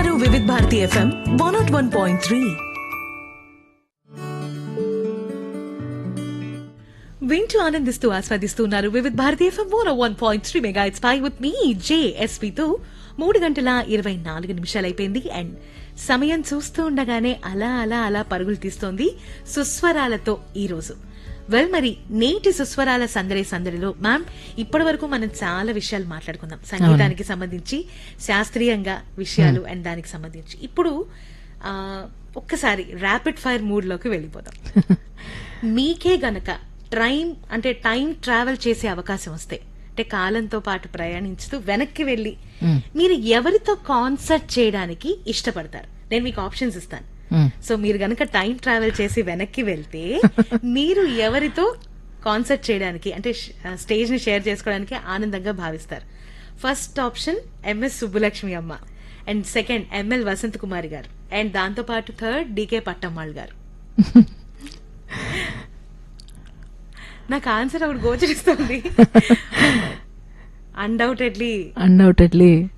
వింటున్నారు Vividh Bharati FM one nought one point three వింటూ ఆనందిస్తూ ఆస్వాదిస్తున్నారు Vividh Bharati FM one one point three mega hits పై విత్ మీ జేఎస్పీతో మూడు గంటల ఇరవై నాలుగు నిమిషాలు అయిపోయింది అండ్ సమయం చూస్తూ ఉండగానే అలా అలా అలా పరుగులు తీస్తోంది సుస్వరాలతో ఈ రోజు వెల్ మరి నేటి సుస్వరాల సందడి సందడిలో మ్యామ్ ఇప్పటి వరకు మనం చాలా విషయాలు మాట్లాడుకుందాం సంగీతానికి సంబంధించి శాస్త్రీయంగా విషయాలు అండ్ దానికి సంబంధించి ఇప్పుడు ఆ, ఒక్కసారి ర్యాపిడ్ ఫైర్ మూడ్ లోకి వెళ్ళిపోదాం మీకే గనక ట్రైన్ అంటే టైం ట్రావెల్ చేసే అవకాశం వస్తే అంటే కాలంతో పాటు ప్రయాణించుతూ వెనక్కి వెళ్ళి మీరు ఎవరితో కాన్సర్ట్ చేయడానికి ఇష్టపడతారు నేను మీకు ఆప్షన్స్ ఇస్తాను సో మీరు గనక టైం ట్రావెల్ చేసి వెనక్కి వెళ్తే మీరు ఎవరితో కాన్సర్ట్ చేయడానికి అంటే స్టేజ్ ని షేర్ చేసుకోవడానికి ఆనందంగా భావిస్తారు ఫస్ట్ ఆప్షన్ ఎంఎస్ సుబ్బులక్ష్మి అమ్మ and second ML Vasanth Kumari గారు అండ్ దాంతో పాటు థర్డ్ డికే పట్టమ్మాళ్ గారు నాకు ఆన్సర్ ఒకటి గోచరిస్తుంది అన్డౌటెడ్లీ అన్డౌటెడ్లీ